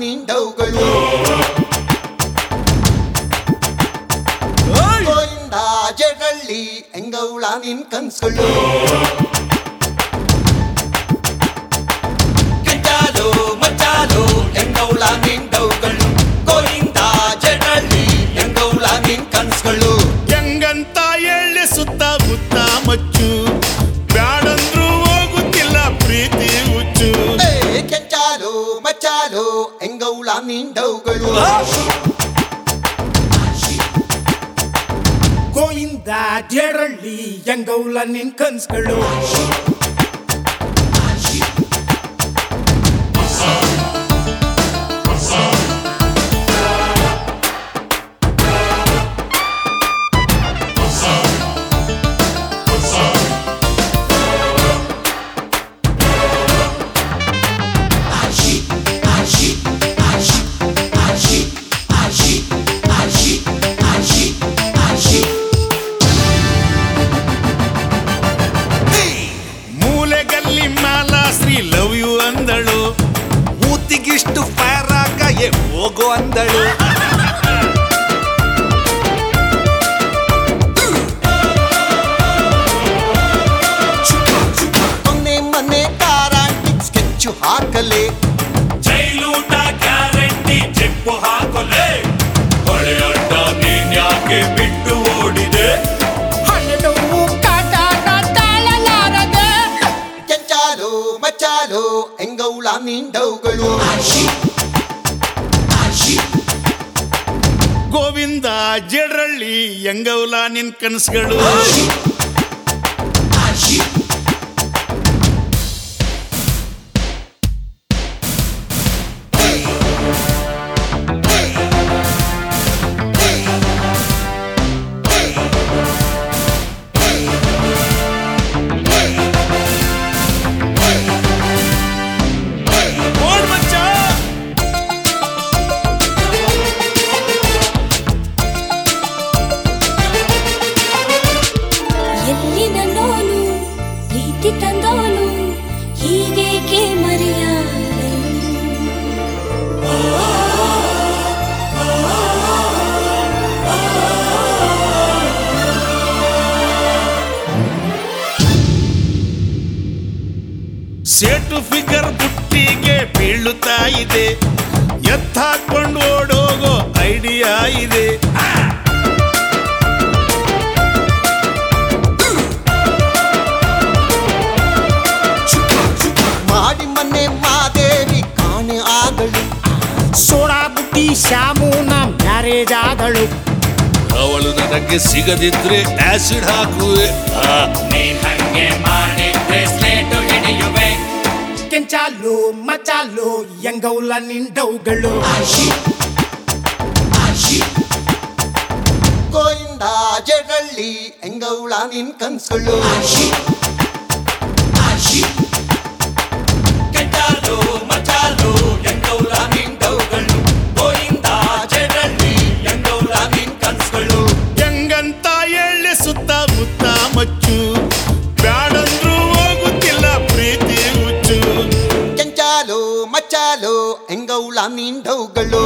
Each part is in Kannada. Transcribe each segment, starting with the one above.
ನಿಂಡವುಗಳು ಗೋವಿಂದ ಜಡಳ್ಳಿ ಎಂಗೌಳ ನಿನ್ ಕನ್ಸುಗಳು ಕಿಂಚಾಲು ಮಚ್ಚಾಲು ಎಂಗೌಳ ನಿಂಡವುಗಳು ಗೋವಿಂದ ಜಡಳ್ಳಿ ಎಂಗೌಳ ನಿನ್ ಕನ್ಸುಗಳು ಹೆಂಗಂತ ಎಳ್ಳೆ ಸುತ್ತ ಮುತ್ತ ಮಚ್ಚು ಬ್ಯಾಡಂದ್ರೂ ಹೋಗುತ್ತಿಲ್ಲ ಪ್ರೀತಿ ಹುಚ್ಚು ಏ ಕೆಂಚಾಲು ಮಚ್ಚಾಲು ಎಂಗೌಳ ನಿಂಡವುಗಳು ಗೋಯಿಂದ ಜೇರಳ್ಳಿ ಎಂಗೌಲ ನಿನ್ ಕನ್ಸ್ಗಳು ಮೂಲೆಗಲ್ಲಿ ಮಾಲ ಶ್ರೀ ಲವ್ ಯು ಅಂದಳು ಮೂತಿಗಿಷ್ಟು ಫೈರ್ ಆಗ ಏ ಹೋಗು ಅಂದಳು ಮೊನ್ನೆ ಮೊನ್ನೆ ಕಾರಾಂಟಿಕ್ ಸ್ಕೆಚ್ಚು ಹಾಕಲೆ ಜೈಲೂಟ ಗ್ಯಾರಂಟಿ ಚೆಪ್ಪು ಹಾಕೊಲೆ ಹೊಳೆಯಡ್ಡ ನೀನ್ ಯಾಕೆ ಬಿಟ್ಟು ಓಡಿದೆ ಹಣ್ಣು ಕಾಟಾಟ ತಾಳಲಾರದೆ ಕೆಂಚಾಲು ಮಚ್ಚಾಲು ಎಂಗೌಳ ನಿಂಡವುಗಳು ಗೋವಿಂದ ಜಡರಳ್ಳಿ ಎಂಗೌಲ ನಿನ್ ಕನಸುಗಳು ಓಡ್ ಮಚ್ಚ ಎಲ್ಲಿನ ನೋನು ಪ್ರೀತಿ ತಂದೋನು ಹೀಗೇಕೆ ಮರೆಯಾದನು ಸೇಟು ಫಿಗರ್ ಬುಟ್ಟಿಗೆ ಬೀಳುತ್ತಾ ಇದೆ ಎತ್ತಾಕೊಂಡು ಓಡೋಗೋ ಐಡಿಯಾ ಇದೆ ಮಾಡಿ ಮೊನ್ನೆ ಮಾದೇವಿ ಕಾಣೆ ಆಗಲು ಸೋಡಾ ಬುಟ್ಟಿ ಶ್ಯಾಮುನ ಮ್ಯಾರೇಜ್ ಆದಳು ಅವಳು ನನಗೆ ಸಿಗದಿದ್ರೆ ಆಸಿಡ್ ಹಾಕುವೆ ಕೆಂಚಾಲು ಮಚಾಲು ಎಂಗೌಲ ನಿಂಡವುಗಳು ಗೋವಿಂದ ಜಡಳ್ಳಿ ಎಂಗೌಳ ನಿನ್ ಕನ್ಸುಗಳು ಕೆಂಚಾಲು ಮಚಾಲು ಎಂಗೌಳ ನಿಂಡವುಗಳು ಗೋವಿಂದ ಜಡಳ್ಳಿ ಎಂಗೌಳ ನಿನ್ ಕನ್ಸುಗಳು ಹೆಂಗಂತ ಎಳ್ಳೆ ಸುತ್ತ ಮುತ್ತ ಮಚ್ಚು ಬ್ಯಾಡಂದ್ರೂ ಹೋಗುತ್ತಿಲ್ಲ ಪ್ರೀತಿ ಹುಚ್ಚು ಕೆಂಚಾಲು ಮಚ್ಚಾಲು ಎಂಗೌಳ ನಿಂಡವುಗಳು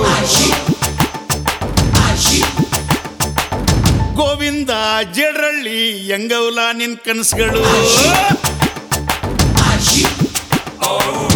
ಗೋವಿಂದ ಜಡರಳ್ಳಿ ಎಂಗೌಲ ನಿನ್ ಕನಸುಗಳು